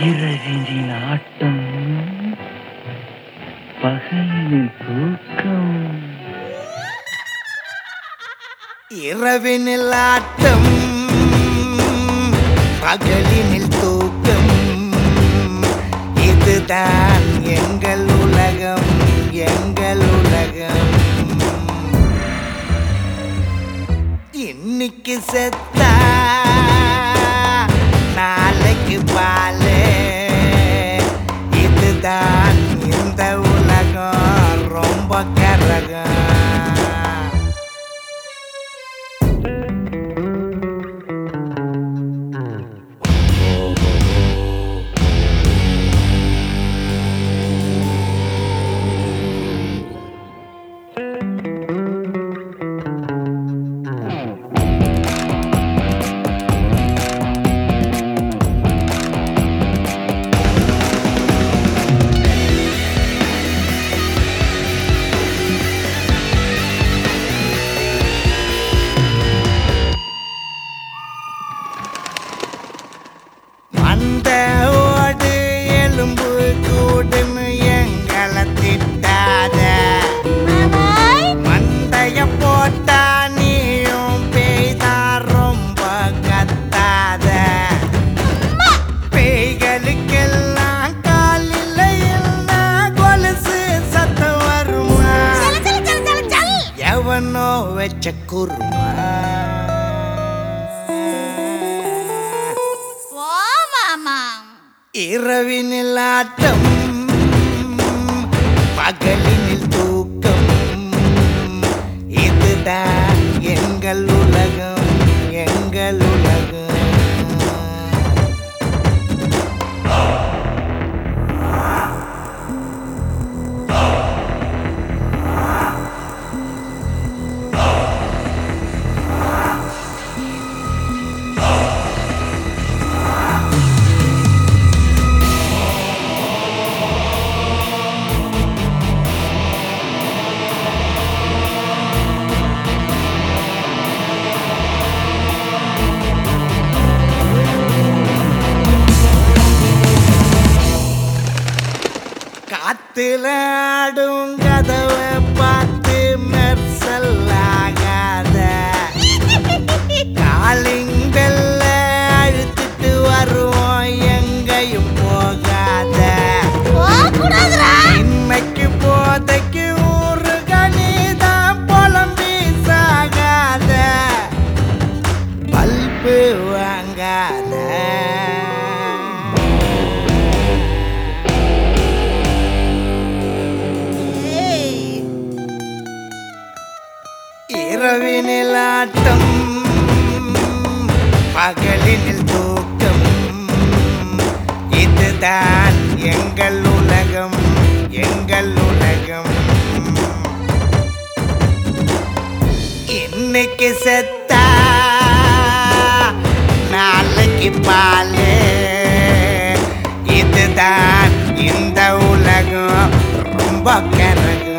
இரவினின் ஆட்டம் பகலின் தூக்கம் இரவினில் ஆட்டம் பகலினில் தூக்கம் இதுதான் எங்கள் உலகம் எங்கள் உலகம் இன்னைக்கு செத்தா நாளைக்கு பாலு இதுதான் இந்த உலகம் ரொம்ப கரகம் அந்த ஓடு எலும்பு கூடுன்னு எங்களை திட்டாத மண்டைய போட்டா நீயும் பேய்தான் ரொம்ப கத்தாத பேய்களுக்கெல்லாம் காலில் இல்லா கொலுசு சத்தம் வருமா எவனோ வச்ச குருமா இரவினில் ஆட்டம் பகலினில் தூக்கம் இதுதான் எங்கள் உலகம் எங்கள் உலகம் காத்துல ஆடும் கதவை பார்த்து மெர்சல் ஆகாத காலிங்கல்ல அழுத்திட்டு வருவோம் எங்கேயும் போகாத இன்னைக்கு போதைக்கு ஊரு கணிதான் புலம்பி சாகாத பல்பு வாங்காத இரவினில் ஆட்டம் பகலினில் தூக்கம் இதுதான் எங்கள் உலகம் எங்கள் உலகம் இன்னைக்கு செத்தா நாளைக்கு பாலு இதுதான் இந்த உலகம் ரொம்ப கரகம்